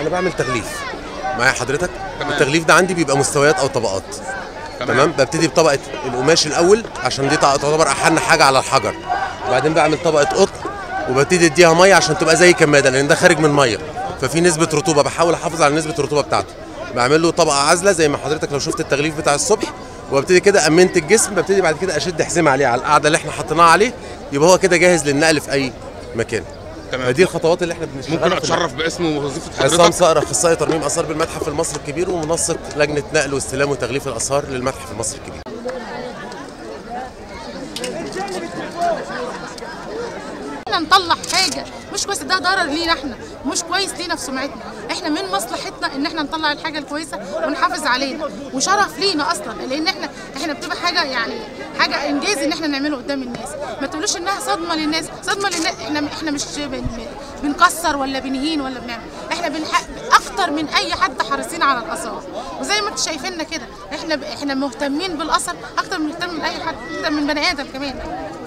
انا بعمل تغليف معايا حضرتك تمام. التغليف ده عندي بيبقى مستويات او طبقات تمام ببتدي بطبقه القماش الاول عشان دي تعتبر احن حاجه على الحجر وبعدين بعمل طبقه قطن وببتدي اديها ميه عشان تبقى زي كماده لان ده خارج من ميه ففي نسبه رطوبه بحاول احافظ على نسبه الرطوبه بتاعته بعمل له طبقه عازله زي ما حضرتك لو شفت التغليف بتاع الصبح وببتدي كده امنت الجسم ببتدي بعد كده اشد حزمه عليه على القاعده اللي احنا حطيناها عليه يبقى هو كده جاهز للنقل في اي مكان تمام فدي الخطوات اللي احنا بنشتغلها ممكن في اتشرف باسم ووظيفه عصام حضرتك صقر اخصائي ترميم اثار بالمتحف المصري الكبير ومنسق لجنه نقل واستلام وتغليف الاثار للمتحف المصري الكبير احنا نطلع حاجه مش كويسه ده ضرر لينا احنا مش كويس لينا في سمعتنا احنا من مصلحتنا ان احنا نطلع الحاجه الكويسه ونحافظ علينا وشرف لينا اصلا لان احنا احنا بتبقى حاجه يعني حاجه انجاز ان احنا نعمله قدام الناس ما تقولوش انها صدمه للناس صدمه للناس احنا احنا مش بن بنكسر ولا بنهين ولا بنعمل احنا بنحق اكتر من اي حد حريصين على الاثار وزي ما انتم شايفيننا كده احنا احنا مهتمين بالاثر اكتر من مهتم من اي حد اكتر من بني ادم كمان